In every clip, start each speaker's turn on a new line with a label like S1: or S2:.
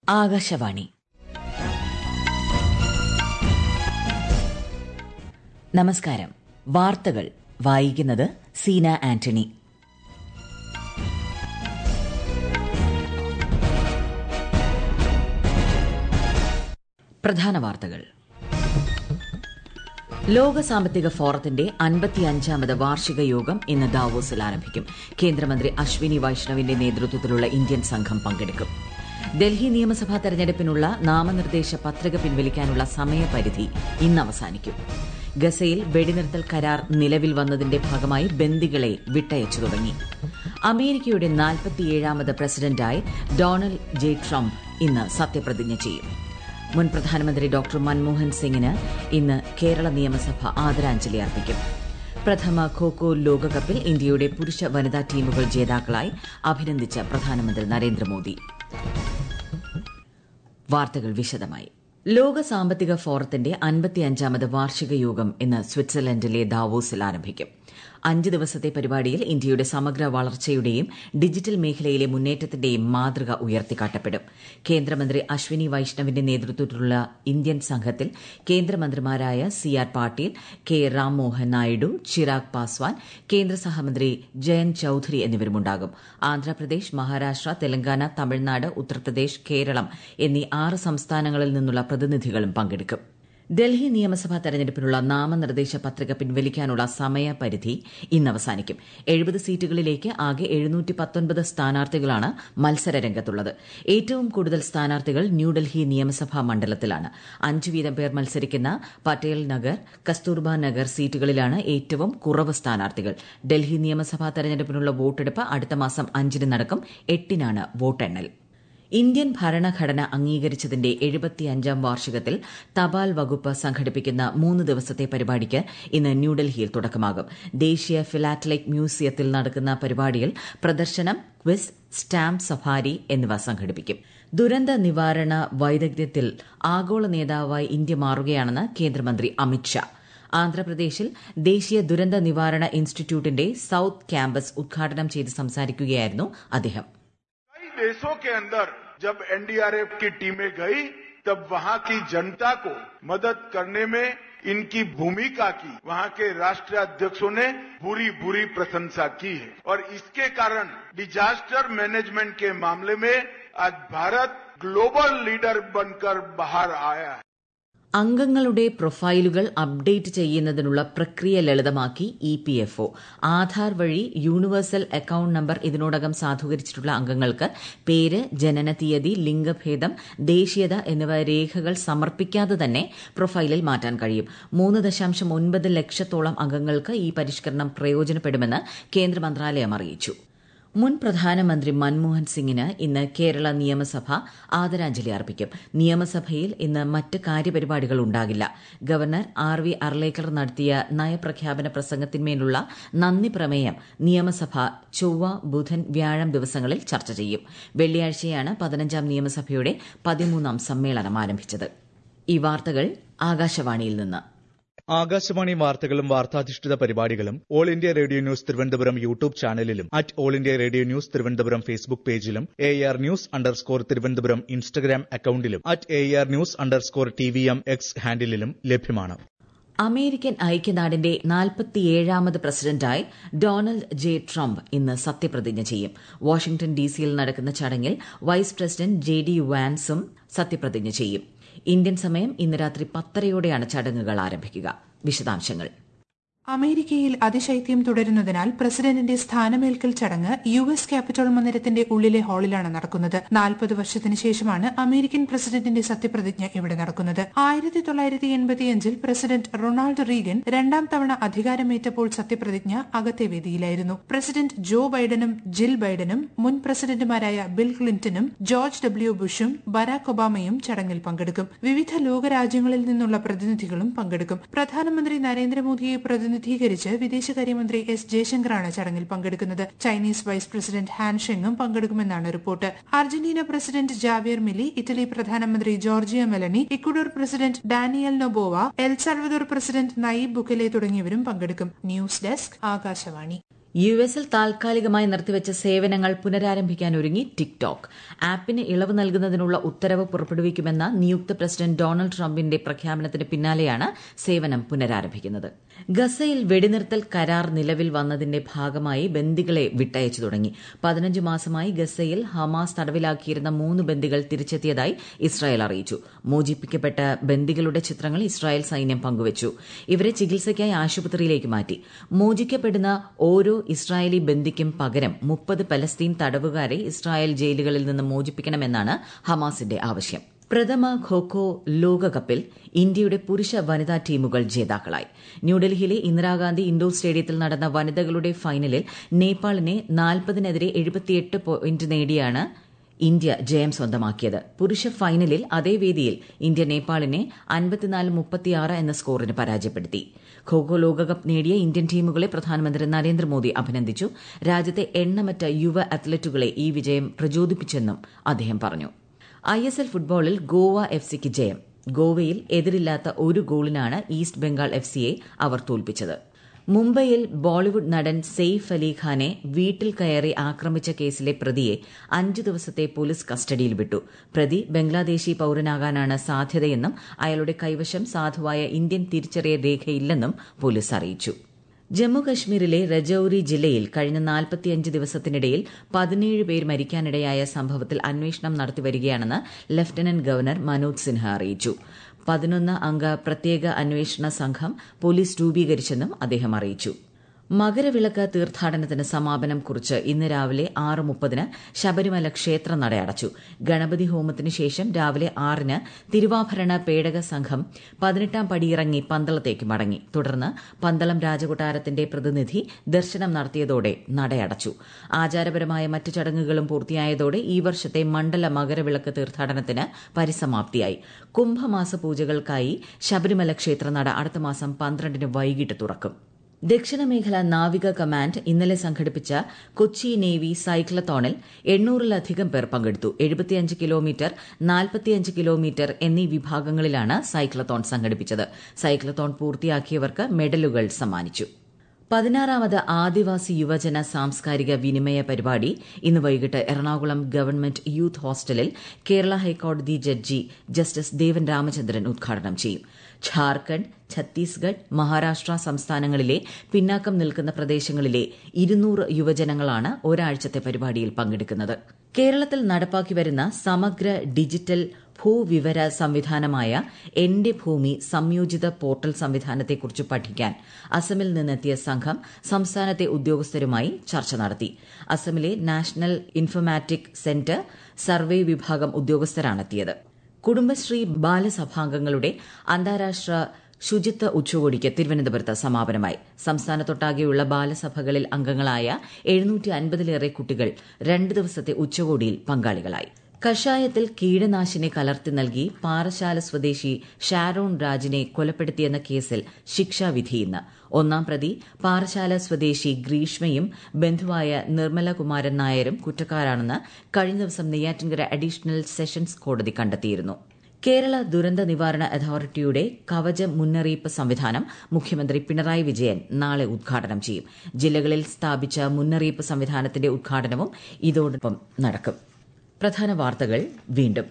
S1: ആകാശവാണി നമസ്കാരം വാർത്തകൾ വായിക്കുന്നത് സീന ആന്റണി പ്രധാന വാർത്തകൾ ലോക സാമ്പത്തിക ഫോറത്തിന്റെ അൻപത്തിയഞ്ചാമത് വാർഷിക യോഗം ഇന്ന് ദാവോസിൽ ആരംഭിക്കും കേന്ദ്രമന്ത്രി അശ്വിനി വൈഷ്ണവിന്റെ നേതൃത്വത്തിലുള്ള ഇന്ത്യൻ സംഘം പങ്കെടുക്കും ഡൽഹി നിയമസഭാ തെരഞ്ഞെടുപ്പിനുള്ള നാമനിർദ്ദേശ പത്രിക പിൻവലിക്കാനുള്ള സമയപരിധി ഇന്ന് അവസാനിക്കും ഗസയിൽ വെടിനിർത്തൽ കരാർ നിലവിൽ വന്നതിന്റെ ഭാഗമായി ബന്ദികളെ വിട്ടയച്ചു തുടങ്ങി അമേരിക്കയുടെ നാൽപ്പത്തിയേഴാമത് പ്രസിഡന്റായി ഡൊണാൾഡ് ജെ ട്രംപ് ഇന്ന് സത്യപ്രതിജ്ഞ ചെയ്യും മുൻ പ്രധാനമന്ത്രി ഡോക്ടർ മൻമോഹൻ സിംഗിന് ഇന്ന് കേരള നിയമസഭ ആദരാഞ്ജലി അർപ്പിക്കും പ്രഥമ ഖോഖോ ലോകകപ്പിൽ ഇന്ത്യയുടെ പുരുഷ വനിതാ ടീമുകൾ ജേതാക്കളായി അഭിനന്ദിച്ച പ്രധാനമന്ത്രി നരേന്ദ്രമോദി വാർത്തകൾ വിശദമായി ലോക സാമ്പത്തിക ഫോറത്തിന്റെ അൻപത്തിയഞ്ചാമത് വാർഷിക യോഗം ഇന്ന് സ്വിറ്റ്സർലൻഡിലെ ദാവോസിൽ ആരംഭിക്കും അഞ്ച് ദിവസത്തെ പരിപാടിയിൽ ഇന്ത്യയുടെ സമഗ്ര വളർച്ചയുടെയും ഡിജിറ്റൽ മേഖലയിലെ മുന്നേറ്റത്തിന്റെയും മാതൃക ഉയർത്തിക്കാട്ടപ്പെടും കേന്ദ്രമന്ത്രി അശ്വിനി വൈഷ്ണവിന്റെ നേതൃത്വത്തിലുള്ള ഇന്ത്യൻ സംഘത്തിൽ കേന്ദ്രമന്ത്രിമാരായ C R Patil K Rammohan Naidu Chirag Paswan കേന്ദ്ര സഹമന്ത്രി ജയന്ത് ചൌധരി എന്നിവരുമുണ്ടാകും ആന്ധ്രാപ്രദേശ് മഹാരാഷ്ട്ര തെലങ്കാന തമിഴ്നാട് ഉത്തർപ്രദേശ് കേരളം എന്നീ ആറ് സംസ്ഥാനങ്ങളിൽ നിന്നുള്ള പ്രതിനിധികളും പങ്കെടുക്കും ഡൽഹി നിയമസഭാ തെരഞ്ഞെടുപ്പിനുള്ള നാമനിർദ്ദേശ പത്രിക പിൻവലിക്കാനുള്ള സമയപരിധി ഇന്ന് അവസാനിക്കും എഴുപത് സീറ്റുകളിലേക്ക് ആകെ എഴുന്നൂറ്റി പത്തൊൻപത് സ്ഥാനാർത്ഥികളാണ് മത്സര രംഗത്തുള്ളത് ഏറ്റവും കൂടുതൽ സ്ഥാനാർത്ഥികൾ ന്യൂഡൽഹി നിയമസഭാ മണ്ഡലത്തിലാണ് അഞ്ച് വീതം പേർ മത്സരിക്കുന്ന പട്ടേൽ നഗർ കസ്തൂർബ നഗർ സീറ്റുകളിലാണ് ഏറ്റവും കുറവ് സ്ഥാനാർത്ഥികൾ ഡൽഹി നിയമസഭാ തെരഞ്ഞെടുപ്പിനുള്ള വോട്ടെടുപ്പ് അടുത്ത മാസം അഞ്ചിന് നടക്കും എട്ടിനാണ് വോട്ടെണ്ണൽ ഇന്ത്യൻ ഭരണഘടന അംഗീകരിച്ചതിന്റെ എഴുപത്തിയഞ്ചാം വാർഷികത്തിൽ തപാൽ വകുപ്പ് സംഘടിപ്പിക്കുന്ന മൂന്ന് ദിവസത്തെ പരിപാടിക്ക് ഇന്ന് ന്യൂഡൽഹിയിൽ തുടക്കമാകും ദേശീയ ഫിലാറ്റലിക് മ്യൂസിയത്തിൽ നടക്കുന്ന പരിപാടിയിൽ പ്രദർശനം ക്വിസ് സ്റ്റാമ്പ് സഫാരി എന്നിവ സംഘടിപ്പിക്കും ദുരന്ത നിവാരണ വൈദഗ്ധ്യത്തിൽ ആഗോള നേതാവായി ഇന്ത്യ മാറുകയാണെന്ന് കേന്ദ്രമന്ത്രി അമിത്ഷാ ആന്ധ്രാപ്രദേശിൽ ദേശീയ ദുരന്ത നിവാരണ ഇൻസ്റ്റിറ്റ്യൂട്ടിന്റെ സൌത്ത് ക്യാമ്പസ് ഉദ്ഘാടനം ചെയ്ത് സംസാരിക്കുകയായിരുന്നു അദ്ദേഹം
S2: कई देशों के अंदर जब एनडीआरएफ की टीमें गई तब वहां की जनता को मदद करने में इनकी भूमिका की वहां के राष्ट्रीय अध्यक्षों ने बुरी बुरी प्रशंसा की है और इसके कारण डिजास्टर मैनेजमेंट के मामले में आज भारत ग्लोबल लीडर बनकर बाहर आया है
S1: അംഗങ്ങളുടെ പ്രൊഫൈലുകൾ അപ്ഡേറ്റ് ചെയ്യുന്നതിനുള്ള പ്രക്രിയ ലളിതമാക്കി E P F O Aadhaar വഴി യൂണിവേഴ്സൽ അക്കൌണ്ട് നമ്പർ ഇതിനോടകം സാധൂകരിച്ചിട്ടുള്ള അംഗങ്ങൾക്ക് പേര് ജനന തീയതി ലിംഗഭേദം ദേശീയത എന്നിവ രേഖകൾ സമർപ്പിക്കാതെ തന്നെ പ്രൊഫൈലിൽ മാറ്റാൻ കഴിയും മൂന്ന് ദശാംശം ഒൻപത് ലക്ഷത്തോളം അംഗങ്ങൾക്ക് ഈ പരിഷ്കരണം പ്രയോജനപ്പെടുമെന്ന് കേന്ദ്ര മന്ത്രാലയം അറിയിച്ചു മുൻ പ്രധാനമന്ത്രി മൻമോഹൻ സിംഗിന് ഇന്ന് കേരള നിയമസഭ ആദരാഞ്ജലി അർപ്പിക്കും നിയമസഭയിൽ ഇന്ന് മറ്റ് കാര്യപരിപാടികൾ ഉണ്ടാകില്ല ഗവർണർ ആർ വി അർലേക്കർ നടത്തിയ നയപ്രഖ്യാപന പ്രസംഗത്തിന്മേലുള്ള നന്ദി പ്രമേയം നിയമസഭ ചൊവ്വ ബുധൻ വ്യാഴം ദിവസങ്ങളിൽ ചർച്ച ചെയ്യും വെള്ളിയാഴ്ചയാണ് പതിനഞ്ചാം നിയമസഭയുടെ പതിമൂന്നാം സമ്മേളനം ആരംഭിച്ചത് ഈ വാർത്തകൾ ആകാശവാണിയിൽ നിന്ന്
S3: ആകാശവാണി വാർത്തകളും വാർത്താധിഷ്ഠിത പരിപാടികളും all India radio news Thiruvananthapuram YouTube ചാനലിലും at all India radio news Thiruvananthapuram Facebook പേജിലും A R news underscore Thiruvananthapuram Instagram അക്കൌണ്ടിലും at A R news underscore T V M X ഹാൻഡിലും ലഭ്യമാണ്
S1: അമേരിക്കൻ ഐക്യനാടിന്റെ നാൽപ്പത്തിയേഴാമത് പ്രസിഡന്റായി ഡൊണാൾഡ് ജെ ട്രംപ് ഇന്ന് സത്യപ്രതിജ്ഞ ചെയ്യും വാഷിംഗ്ടൺ ഡിസിയിൽ നടക്കുന്ന ചടങ്ങിൽ വൈസ് പ്രസിഡന്റ് ജെ ഡി വാൻസും സത്യപ്രതിജ്ഞ ചെയ്യും ഇന്ത്യൻ സമയം ഇന്ന് രാത്രി പത്തരയോടെയാണ് ചടങ്ങുകൾ ആരംഭിക്കുക വിശദാംശങ്ങൾ
S4: അമേരിക്കയിൽ അതിശൈത്യം തുടരുന്നതിനാൽ പ്രസിഡന്റിന്റെ സ്ഥാനമേൽക്കൽ ചടങ്ങ് യു എസ് ക്യാപിറ്റോൾ മന്ദിരത്തിന്റെ ഉള്ളിലെ ഹാളിലാണ് നടക്കുന്നത് നാൽപ്പത് വർഷത്തിന് ശേഷമാണ് അമേരിക്കൻ പ്രസിഡന്റിന്റെ സത്യപ്രതിജ്ഞ ഇവിടെ നടക്കുന്നത് ആയിരത്തി തൊള്ളായിരത്തി എൺപത്തിയഞ്ചിൽ പ്രസിഡന്റ് റൊണാൾഡ് റീഗൻ രണ്ടാം തവണ അധികാരമേറ്റപ്പോൾ സത്യപ്രതിജ്ഞ അകത്തെ വേദിയിലായിരുന്നു പ്രസിഡന്റ് ജോ ബൈഡനും ജിൽ ബൈഡനും മുൻ പ്രസിഡന്റുമാരായ ബിൽ ക്ലിന്റണും ജോർജ് ഡബ്ല്യു ബുഷും ബരാക് ഒബാമയും ചടങ്ങിൽ പങ്കെടുക്കും വിവിധ ലോകരാജ്യങ്ങളിൽ നിന്നുള്ള പ്രതിനിധികളും പങ്കെടുക്കും പ്രധാനമന്ത്രി നരേന്ദ്രമോദിയെ പ്രതിനിധി പ്രതിനിധീകരിച്ച് വിദേശകാര്യമന്ത്രി എസ് ജയശങ്കറാണ് ചടങ്ങിൽ പങ്കെടുക്കുന്നത് ചൈനീസ് വൈസ് പ്രസിഡന്റ് ഹാൻ ഷെങ്ങും പങ്കെടുക്കുമെന്നാണ് report Argentina president Javier Milei Italy പ്രധാനമന്ത്രി Giorgia Meloni Ecuador president Daniel Noboa El Salvador president Nayib Bukele തുടങ്ങിയവരും പങ്കെടുക്കും ന്യൂസ് ഡെസ്ക് ആകാശവാണി
S1: യു എസിൽ താൽക്കാലികമായി നിർത്തിവച്ച സേവനങ്ങൾ പുനരാരംഭിക്കാൻ ഒരുങ്ങി ടിക്ടോക്ക് ആപ്പിന് ഇളവ് നൽകുന്നതിനുള്ള ഉത്തരവ് പുറപ്പെടുവിക്കുമെന്ന നിയുക്ത പ്രസിഡന്റ് ഡൊണാൾഡ് ട്രംപിന്റെ പ്രഖ്യാപനത്തിന് പിന്നാലെയാണ് സേവനം പുനരാരംഭിക്കുന്നത് ഗസയിൽ വെടിനിർത്തൽ കരാർ നിലവിൽ വന്നതിന്റെ ഭാഗമായി ബന്ദികളെ വിട്ടയച്ചു തുടങ്ങി പതിനഞ്ച് മാസമായി ഗസയിൽ ഹമാസ് തടവിലാക്കിയിരുന്ന മൂന്ന് ബന്ദികൾ തിരിച്ചെത്തിയതായി ഇസ്രായേൽ അറിയിച്ചു മോചിപ്പിക്കപ്പെട്ട ബന്ദികളുടെ ചിത്രങ്ങൾ ഇസ്രായേൽ സൈന്യം പങ്കുവച്ചു ഇവരെ ചികിത്സയ്ക്കായി ആശുപത്രിയിലേക്ക് മാറ്റി മോചിക്കപ്പെടുന്ന ഓരോ ഇസ്രായേലി ബന്ദിക്കും പകരം മുപ്പത് പലസ്തീൻ തടവുകാരെ ഇസ്രായേൽ ജയിലുകളിൽ നിന്ന് മോചിപ്പിക്കണമെന്നാണ് ഹമാസിന്റെ ആവശ്യം പ്രഥമ ഖോഖോ ലോകകപ്പിൽ ഇന്ത്യയുടെ പുരുഷ വനിതാ ടീമുകൾ ജേതാക്കളായി ന്യൂഡൽഹിയിലെ ഇന്ദിരാഗാന്ധി ഇൻഡോർ സ്റ്റേഡിയത്തിൽ നടന്ന വനിതകളുടെ ഫൈനലിൽ നേപ്പാളിനെ നാൽപ്പതിനെതിരെ എഴുപത്തിയെട്ട് പോയിന്റ് നേടിയാണ് ഇന്ത്യ ജയം സ്വന്തമാക്കിയത് പുരുഷ ഫൈനലിൽ അതേ വേദിയിൽ ഇന്ത്യ നേപ്പാളിനെ അൻപത്തിനാല് മുപ്പത്തിയാറ് എന്ന സ്കോറിന് പരാജയപ്പെടുത്തി ഖോഖോ ലോകകപ്പ് നേടിയ ഇന്ത്യൻ ടീമുകളെ പ്രധാനമന്ത്രി നരേന്ദ്രമോദി അഭിനന്ദിച്ചു രാജ്യത്തെ എണ്ണമറ്റ യുവ അത്ലറ്റുകളെ ഈ വിജയം പ്രചോദിപ്പിച്ചെന്നും അദ്ദേഹം പറഞ്ഞു ഐ എസ് എൽ ഫുട്ബോളിൽ ഗോവ എഫ് സിക്ക് ജയം ഗോവയിൽ എതിരില്ലാത്ത ഒരു ഗോളിനാണ് ഈസ്റ്റ് ബംഗാൾ എഫ് സിയെ അവർ തോൽപ്പിച്ചത് മുംബൈയിൽ ബോളിവുഡ് നടൻ സെയ്ഫ് അലി ഖാനെ വീട്ടിൽ കയറി ആക്രമിച്ച കേസിലെ പ്രതിയെ അഞ്ചു ദിവസത്തെ പോലീസ് കസ്റ്റഡിയിൽ വിട്ടു പ്രതി ബംഗ്ലാദേശി പൌരനാകാനാണ് സാധ്യതയെന്നും അയാളുടെ കൈവശം സാധുവായ ഇന്ത്യൻ തിരിച്ചറിയ രേഖയില്ലെന്നും പോലീസ് അറിയിച്ചു ജമ്മു കശ്മീരിലെ രജൌരി ജില്ലയിൽ കഴിഞ്ഞ നാൽപ്പത്തിയഞ്ച് ദിവസത്തിനിടയിൽ പതിനേഴ് പേർ മരിക്കാനിടയായ സംഭവത്തിൽ അന്വേഷണം നടത്തിവരികയാണെന്ന് ലഫ്റ്റനന്റ് ഗവർണർ മനോജ് സിൻഹ അറിയിച്ചു പതിനൊന്ന് അംഗ പ്രത്യേക അന്വേഷണ സംഘം പോലീസ് രൂപീകരിച്ചെന്നും അദ്ദേഹം അറിയിച്ചു മകരവിളക്ക് തീർത്ഥാടനത്തിന് സമാപനം കുറിച്ച് ഇന്ന് രാവിലെ ആറ് മുപ്പതിന് ശബരിമല ക്ഷേത്ര നട അടച്ചു ഗണപതി ഹോമത്തിന് ശേഷം രാവിലെ ആറിന് തിരുവാഭരണ പേടക സംഘം പതിനെട്ടാം പടിയിറങ്ങി പന്തളത്തേക്ക് മടങ്ങി തുടർന്ന് പന്തളം രാജകൊട്ടാരത്തിന്റെ പ്രതിനിധി ദർശനം നടത്തിയതോടെ നടയടച്ചു ആചാരപരമായ മറ്റു ചടങ്ങുകളും പൂർത്തിയായതോടെ ഈ വർഷത്തെ മണ്ഡല മകരവിളക്ക് തീർത്ഥാടനത്തിന് പരിസമാപ്തിയായി കുംഭമാസ പൂജകൾക്കായി ശബരിമല ക്ഷേത്രനട അടുത്ത മാസം പന്ത്രണ്ടിന് വൈകിട്ട് തുറക്കും ദക്ഷിണ മേഖല നാവിക കമാൻഡ് ഇന്നലെ സംഘടിപ്പിച്ച കൊച്ചി നേവി സൈക്ലത്തോണിൽ എണ്ണൂറിലധികം പേർ പങ്കെടുത്തു എഴുപത്തിയഞ്ച് കിലോമീറ്റർ നാൽപ്പത്തിയഞ്ച് കിലോമീറ്റർ എന്നീ വിഭാഗങ്ങളിലാണ് സൈക്ലത്തോൺ സംഘടിപ്പിച്ചത് സൈക്ലത്തോൺ പൂർത്തിയാക്കിയവർക്ക് മെഡലുകൾ സമ്മാനിച്ചു പതിനാറാമത് ആദിവാസി യുവജന സാംസ്കാരിക വിനിമയ പരിപാടി ഇന്ന് വൈകിട്ട് എറണാകുളം ഗവൺമെന്റ് യൂത്ത് ഹോസ്റ്റലിൽ കേരള ഹൈക്കോടതി ജഡ്ജി ജസ്റ്റിസ് ദേവൻ രാമചന്ദ്രൻ ഉദ്ഘാടനം ചെയ്യും ഝാർഖണ്ഡ് ഛത്തീസ്ഗഡ് മഹാരാഷ്ട്ര സംസ്ഥാനങ്ങളിലെ പിന്നാക്കം നിൽക്കുന്ന പ്രദേശങ്ങളിലെ ഇരുന്നൂറ് യുവജനങ്ങളാണ് ഒരാഴ്ചത്തെ പരിപാടിയിൽ പങ്കെടുക്കുന്നത് കേരളത്തിൽ നടപ്പാക്കി വരുന്ന സമഗ്ര ഡിജിറ്റൽ ഭൂവിവര സംവിധാനമായ എന്റെ ഭൂമി സംയോജിത പോർട്ടൽ സംവിധാനത്തെക്കുറിച്ച് പഠിക്കാൻ അസമിൽ നിന്നെത്തിയ സംഘം സംസ്ഥാനത്തെ ഉദ്യോഗസ്ഥരുമായി ചർച്ച നടത്തി അസമിലെ നാഷണൽ ഇൻഫർമാറ്റിക് സെന്റർ സർവേ വിഭാഗം ഉദ്യോഗസ്ഥരാണെത്തിയത് കുടുംബശ്രീ ബാലസഭാംഗങ്ങളുടെ അന്താരാഷ്ട്ര ശുചിത്വ ഉച്ചകോടിക്ക് തിരുവനന്തപുരത്ത് സമാപനമായി സംസ്ഥാനത്തൊട്ടാകെയുള്ള ബാലസഭകളിൽ അംഗങ്ങളായ എഴുന്നൂറ്റി അൻപതിലേറെ കുട്ടികൾ രണ്ട് ദിവസത്തെ ഉച്ചകോടിയിൽ പങ്കാളികളായി കഷായത്തിൽ കീടനാശിനി കലർത്തി നൽകി പാറശാല സ്വദേശി ഷാരോൺ രാജിനെ കൊലപ്പെടുത്തിയെന്ന കേസിൽ ശിക്ഷാവിധി ഇന്ന് ഒന്നാം പ്രതി പാറശാല സ്വദേശി ഗ്രീഷ്മയും ബന്ധുവായ നിർമ്മല കുമാരൻ നായരും കുറ്റക്കാരാണെന്ന് കഴിഞ്ഞ ദിവസം നെയ്യാറ്റിൻകര അഡീഷണൽ സെഷൻസ് കോടതി കണ്ടെത്തിയിരുന്നു കേരള ദുരന്ത നിവാരണ അതോറിറ്റിയുടെ കവച മുന്നറിയിപ്പ് സംവിധാനം മുഖ്യമന്ത്രി പിണറായി വിജയൻ നാളെ ഉദ്ഘാടനം ചെയ്യും ജില്ലകളിൽ സ്ഥാപിച്ച മുന്നറിയിപ്പ് സംവിധാനത്തിന്റെ ഉദ്ഘാടനവും ഇതോടൊപ്പം നടക്കും പ്രധാന വാർത്തകൾ വീണ്ടും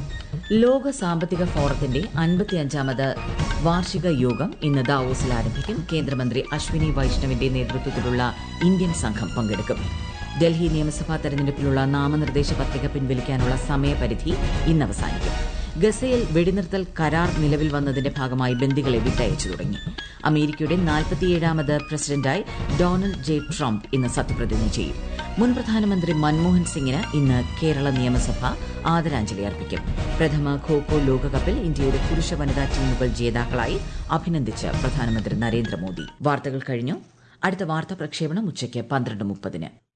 S1: ലോക സാമ്പത്തിക ഫോറത്തിന്റെ അൻപത്തിയഞ്ചാമത് വാർഷിക യോഗം ഇന്ന് ദാവോസിൽ ആരംഭിക്കും കേന്ദ്രമന്ത്രി അശ്വിനി വൈഷ്ണവിന്റെ നേതൃത്വത്തിലുള്ള ഇന്ത്യൻ സംഘം പങ്കെടുക്കും ഡൽഹി നിയമസഭാ തെരഞ്ഞെടുപ്പിലുള്ള നാമനിർദ്ദേശ പത്രിക പിൻവലിക്കാനുള്ള സമയപരിധി ഇന്ന് അവസാനിക്കും ഗസയിൽ വെടിനിർത്തൽ കരാർ നിലവിൽ വന്നതിന്റെ ഭാഗമായി ബന്ദികളെ വിട്ടയച്ചു തുടങ്ങി അമേരിക്കയുടെ നാൽപ്പത്തിയേഴാമത് പ്രസിഡന്റായി ഡൊണാൾഡ് ജെ ട്രംപ് ഇന്ന് സത്യപ്രതിജ്ഞ ചെയ്യും മുൻ പ്രധാനമന്ത്രി മൻമോഹൻ സിംഗിന് ഇന്ന് കേരള നിയമസഭ ആദരാഞ്ജലി അർപ്പിക്കും പ്രഥമ ഖോഖോ ലോകകപ്പിൽ ഇന്ത്യയുടെ പുരുഷ വനിതാ ടീമുകൾ ജേതാക്കളായി അഭിനന്ദിച്ച് പ്രധാനമന്ത്രി നരേന്ദ്രമോദി വാർത്തകൾ കഴിഞ്ഞു അടുത്ത വാർത്താ പ്രക്ഷേപണം ഉച്ചയ്ക്ക് പന്ത്രണ്ട് മുപ്പതിന്